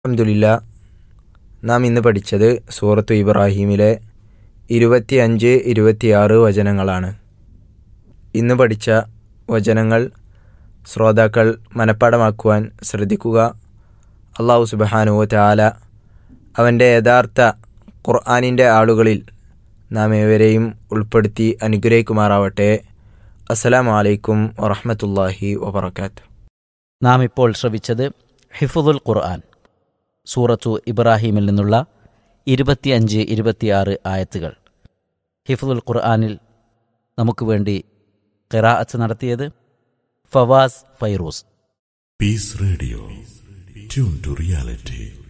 അൽഹംദുലില്ല നാം ഇന്ന് പഠിച്ചത് സൂറത്തു ഇബ്രാഹീമിലെ ഇരുപത്തിയഞ്ച് ഇരുപത്തിയാറ് വചനങ്ങളാണ് ഇന്ന് പഠിച്ച വചനങ്ങൾ ശ്രോതാക്കൾ മനഃപ്പാടമാക്കുവാൻ ശ്രദ്ധിക്കുക അള്ളാഹു സുബഹാനുവ താല അവൻ്റെ യഥാർത്ഥ ഖുർആാനിൻ്റെ ആളുകളിൽ നാം ഏവരെയും ഉൾപ്പെടുത്തി അനുഗ്രഹിക്കുമാറാവട്ടെ അസ്സലാമു അലൈക്കും വറഹമത്തല്ലാഹി വബർക്കാത്തു നാം ഇപ്പോൾ ശ്രവിച്ചത് ഹിഫുദുൽ ഖുർആൻ സൂറത്തു ഇബ്രാഹീമിൽ നിന്നുള്ള ഇരുപത്തിയഞ്ച് ഇരുപത്തിയാറ് ആയത്തുകൾ ഹിഫുദുൽ ഖുർആനിൽ നമുക്ക് വേണ്ടി ഖിറാഅത്ത് നടത്തിയത് Fawaz Fairooz Peace Radio. Tune to reality.